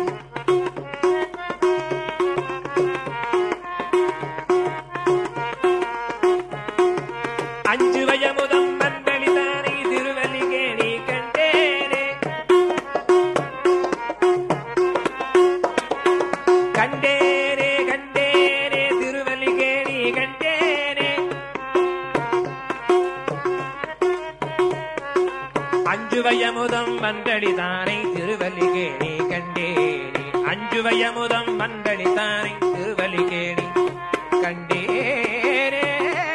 அஞ்சு வயமுதம் மண்பளிதானை திருவல்லிகேணி கண்டேனே கண்டேனே கண்டேனே திருவல்லிகேணி கண்டேனே அஞ்சு வயமுதம் மந்தளிதானை திருவல்லிகேணி கண்டேனே அஞ்சு வயமுதம் மந்தளிதானை திருவல்லிகேணி கண்டேனே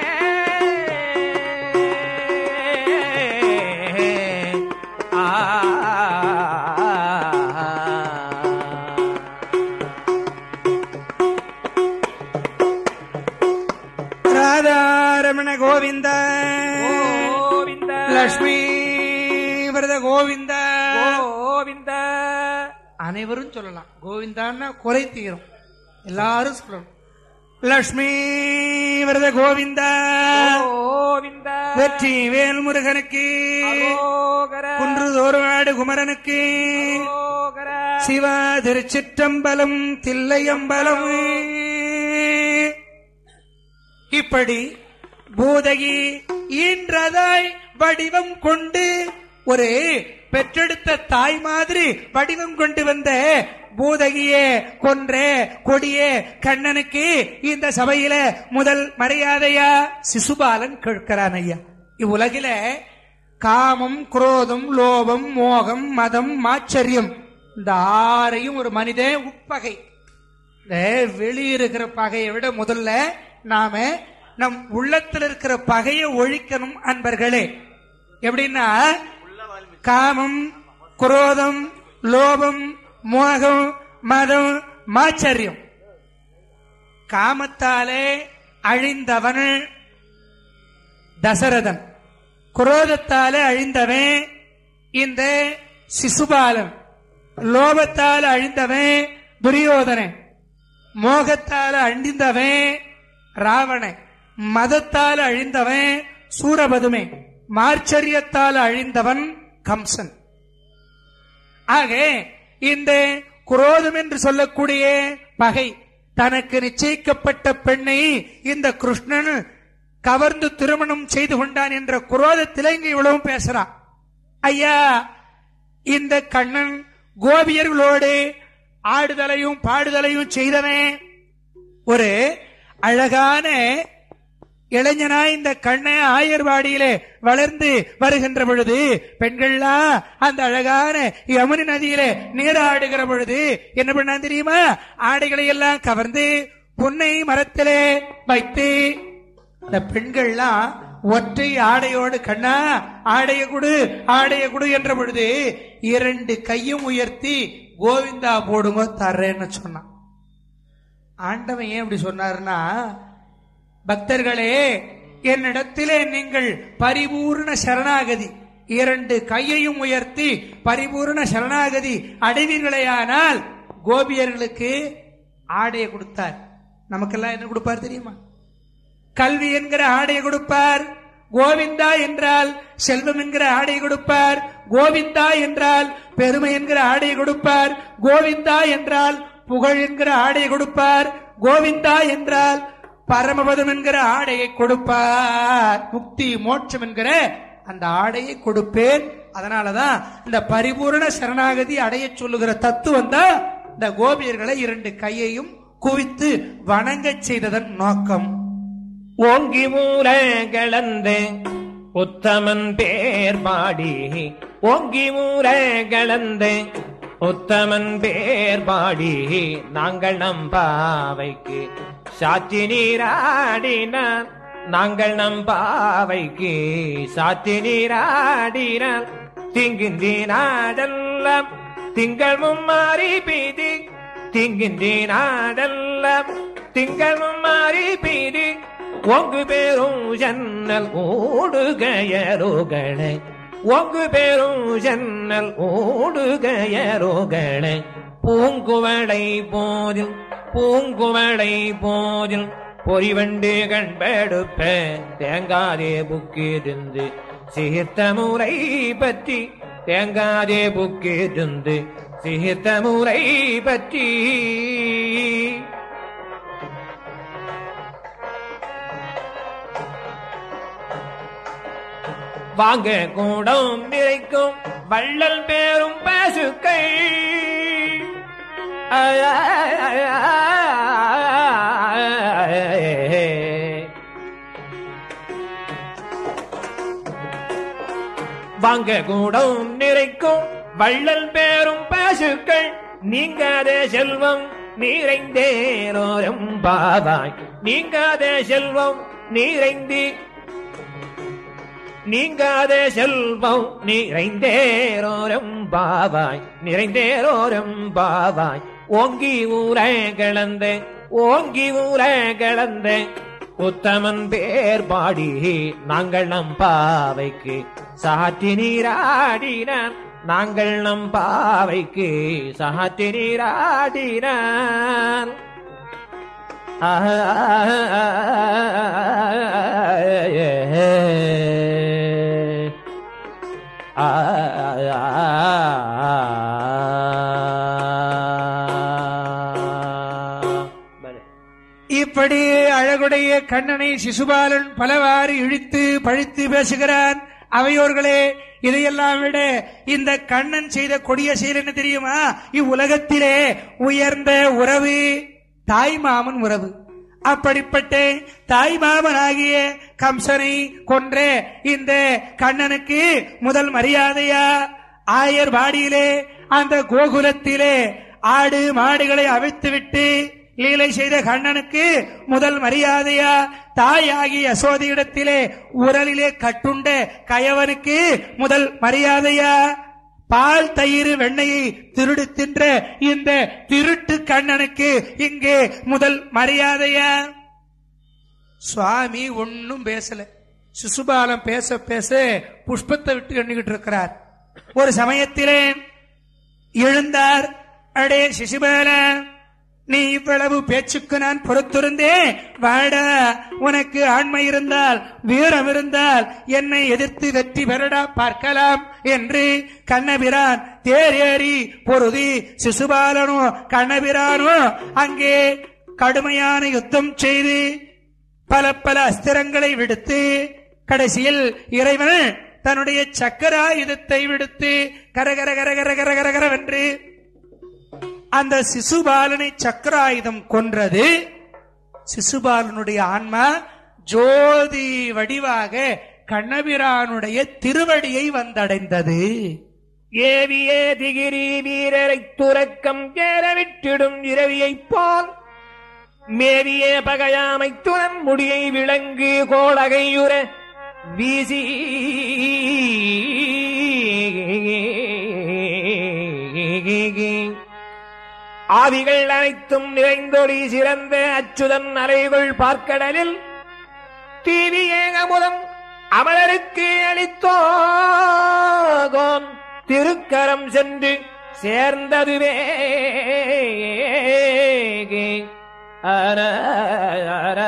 ராதாரமண கோவிந்த
கோவிந்த
லட்சுமி விரத கோவிந்த
கோவிந்த
அனைவரும் சொல்லலாம் கோவிந்தான்னா குறை தீரும் எல்லாரும் சொல்லணும் லட்சுமி விரத கோவிந்த
கோவிந்த
வெற்றி வேல்முருகனுக்கு
அரோகர
குன்று தோறுநாடு குமரனுக்கு
அரோகர
சிவா திருச்சிற்றம்பலம் தில்லையம்பலம் இப்படி பூதகி ஈன்றதாய் வடிவம் கொண்டு ஒரு பெற்றெடுத்த தாய் மாதிரி வடிவம் கொண்டு வந்த பூதகியே கொன்றே கொடியே கண்ணனுக்கு இந்த சபையில முதல் மரியாதையா சிசுபாலன் கேட்கிறான் ஐயா இவ்வுலகில காமம் குரோதம் லோபம் மோகம் மதம் மாச்சரியம் இந்த ஆறையும் ஒரு மனிதன் உட்பகை இந்த வெளியிருக்கிற பகையை விட முதல்ல நாம நம் உள்ளத்தில் இருக்கிற பகையை ஒழிக்கணும் அன்பர்களே எப்படின்னா காமம் குரோதம் லோபம் மோகம் மதம் மாச்சரியம் காமத்தாலே அழிந்தவன் தசரதன் குரோதத்தாலே அழிந்தவன் இந்த சிசுபாலன் லோபத்தால் அழிந்தவன் துரியோதனன் மோகத்தால அழிந்தவன் ராவணன் மதத்தால் அழிந்தவன் சூரபதுமே மார்ச்சரியத்தால் அழிந்தவன் கம்சன் ஆக இந்த குரோதம் என்று சொல்லக்கூடிய பகை தனக்கு நிச்சயிக்கப்பட்ட பெண்ணை இந்த கிருஷ்ணன் கவர்ந்து திருமணம் செய்து கொண்டான் என்ற குரோதத்திலே இங்க இவ்வளவு பேசுறான் ஐயா இந்த கண்ணன் கோபியர்களோடு ஆடுதலையும் பாடுதலையும் செய்தவன் ஒரு அழகான இளைஞனா இந்த கண்ணை ஆயர்வாடியிலே வளர்ந்து வருகின்ற பொழுது பெண்கள்லாம் அந்த அழகான யமுனை நதியிலே நீராடுகிற பொழுது என்ன பண்ணா தெரியுமா ஆடைகளை எல்லாம் கவர்ந்து புன்னை மரத்திலே வைத்து இந்த பெண்கள்லாம் ஒற்றை ஆடையோடு கண்ணா ஆடைய குடு ஆடைய குடு என்ற பொழுது இரண்டு கையும் உயர்த்தி கோவிந்தா போடுங்க தர்றேன்னு சொன்னான் ஆண்டவன் ஏன் இப்படி சொன்னாருன்னா பக்தர்களே என்னிடத்திலே நீங்கள் பரிபூர்ண சரணாகதி இரண்டு கையையும் உயர்த்தி பரிபூர்ண சரணாகதி அடைவீர்களேயானால் கோபியர்களுக்கு ஆடையை கொடுத்தார் நமக்கெல்லாம் என்ன கொடுப்பார் தெரியுமா கல்வி என்கிற ஆடையை கொடுப்பார் கோவிந்தா என்றால் செல்வம் என்கிற ஆடையை கொடுப்பார் கோவிந்தா என்றால் பெருமை என்கிற ஆடையை கொடுப்பார் கோவிந்தா என்றால் புகழ் என்கிற ஆடையை கொடுப்பார் கோவிந்தா என்றால் பரமபதம் என்கிற ஆடையை கொடுப்பார் முக்தி மோட்சம் என்கிற அந்த ஆடையை கொடுப்பேன் அதனாலதான் இந்த பரிபூரண சரணாகதி அடைய சொல்லுகிற தத்துவம் தான் இந்த கோபியர்களை இரண்டு கையையும் குவித்து வணங்கச் செய்ததன் நோக்கம்
ஓங்கி மூல கலந்து உத்தமன் பேர் பாடி ஓங்கி மூல கலந்து உத்தமன் பேர் பாடி நாங்கள் நம் பாவைக்கு சாத்தி நீராடினார் நாங்கள் நம் பாவைக்கு சாத்தி நீராடினார் திங்கின்றீனாடெல்லாம் திங்கள் மும்மாறி பீதி திங்கின்றீனாடெல்லாம் திங்கள் மும்மாறி பீதி ஒங்கு பேரும் ஜன்னல் ஓடுகையரோகளே ஒங்கு பேரும் ஜன்னல் ஓடுகையரோகளே பூங்குவளை போதில் பூங்குவளை போதில் பொறிவண்டு கண்பெடுப்ப தேங்காதே புக்கிருந்து சீர்த்த முறை பற்றி தேங்காதே புக்கிருந்து சீர்த்த முறை பற்றி வாங்க கூடம் நிறைக்கும் வள்ளல் பேரும் பசுக்கள் வாங்க கூடம் நிறைக்கும் வள்ளல் பேரும் பசுக்கள் நீங்காத செல்வம் நிறைந்தேரோரம் பாவாய் நீங்காத செல்வம் நிறைந்தே நீங்காத செல்வம் நிறைந்தேரோரம் பாவாய் நிறைந்தேரோரம் பாவாய் ஓங்கி ஊர கலந்த ஓங்கி ஊர கலந்த உத்தமன் பேர் பாடி நாங்கள் நம் பாவைக்கு சாத்தி நீராடினான் நாங்கள் நம் பாவைக்கு சாத்தி நீராடினான்
இப்படி அழகுடைய கண்ணனை சிசுபாலன் பலவாறு இழித்து பழித்து பேசுகிறான் அவையோர்களே இதையெல்லாம் விட இந்த கண்ணன் செய்த கொடிய செயல் என்ன தெரியுமா இவ்வுலகத்திலே உயர்ந்த உறவு தாய் மாமன் உறவு அப்படிப்பட்ட தாய் மாமனாகிய கம்சனை கொன்ற இந்த கண்ணனுக்கு முதல் மரியாதையா ஆயர் பாடியிலே அந்த கோகுலத்திலே ஆடு மாடுகளை அவிழ்த்துவிட்டு லீலை செய்த கண்ணனுக்கு முதல் மரியாதையா தாயாகி யசோதையிடத்திலே உரலிலே கட்டுண்ட கயவனுக்கு முதல் மரியாதையா பால் தயிர் வெண்ணையை திருடு தின்ற இந்த திருட்டு கண்ணனுக்கு இங்கே முதல் மரியாதையா சுவாமி ஒன்னும் பேசல சிசுபாலம் பேச பேச புஷ்பத்தை விட்டு எண்ணிக்கிட்டு இருக்கிறார் ஒரு சமயத்திலே எழுந்தார் அடே சிசுபால நீ இவ்வளவு பேச்சுக்கு நான் பொறுத்திருந்தேன் வாடா உனக்கு ஆண்மை இருந்தால் வீரம் இருந்தால் என்னை எதிர்த்து வெற்றி பெறடா பார்க்கலாம் என்று கண்ணபிரான் தேரேறி பொருதி சிசுபாலனும் கண்ணபிரானும் அங்கே கடுமையான யுத்தம் செய்து பல பல அஸ்திரங்களை விடுத்து கடைசியில் இறைவன் தன்னுடைய சக்கராயுதத்தை விடுத்து கரகர கரகர கரகர கரவென்று அந்த சிசுபாலனை சக்கராயுதம் கொன்றது சிசுபாலனுடைய ஆன்மா ஜோதி வடிவாக கண்ணபிரானுடைய திருவடியை வந்தடைந்தது
ஏவியே திகிரி வீரரை துறக்கம் ஏற விட்டிடும் இரவியைப் போல் மேவியே பகையாமை துணன் முடியை விளங்கு கோடகையுற வீசி ஆவிகள் அனைத்தும் நிறைந்தொளி சிறந்த அச்சுதன் அலைகள் பார்க்கடலில் தீவியே அமுதம் அமரருக்கு அளித்தோகோன் திருக்கரம் சென்று சேர்ந்ததுவே அர, அர,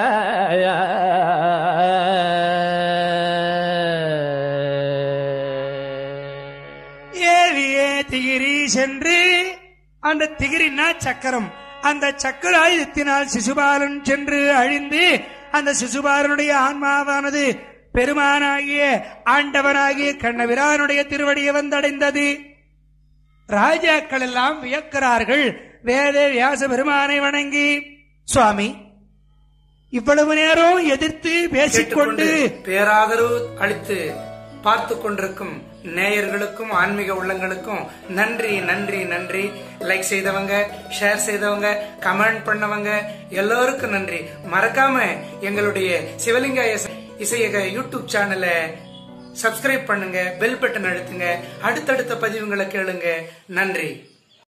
ஏவியே திகிரி சென்று அந்த திகிரினா சக்கரம் அந்த சக்கராயுதத்தினால் சிசுபாலன் சென்று அழிந்து அந்த சிசுபாலனுடைய ஆன்மாவானது பெருமானாகிய ஆண்டவனாகிய கண்ணபிரானுடைய திருவடியை வந்தடைந்தது ராஜாக்கள் எல்லாம் வியக்கிறார்கள் வேத வியாச பெருமானை வணங்கி சுவாமி இவ்வளவு நேரம் எதிர்த்து பேசிக்கொண்டு
கேட்டுக்கொண்டு பேராதரவு அளித்து பார்த்து கொண்டிருக்கும் நேயர்களுக்கும் ஆன்மீக உள்ளங்களுக்கும் நன்றி நன்றி நன்றி லைக் செய்தவங்க ஷேர் செய்தவங்க கமெண்ட் பண்ணவங்க எல்லோருக்கும் நன்றி மறக்காம எங்களுடைய சிவலிங்க இசை- இசையக யூடியூப் சேனலை சப்ஸ்கிரைப் பண்ணுங்க பெல் பட்டன் அழுத்துங்க அடுத்தடுத்த பதிவுகளை கேளுங்க நன்றி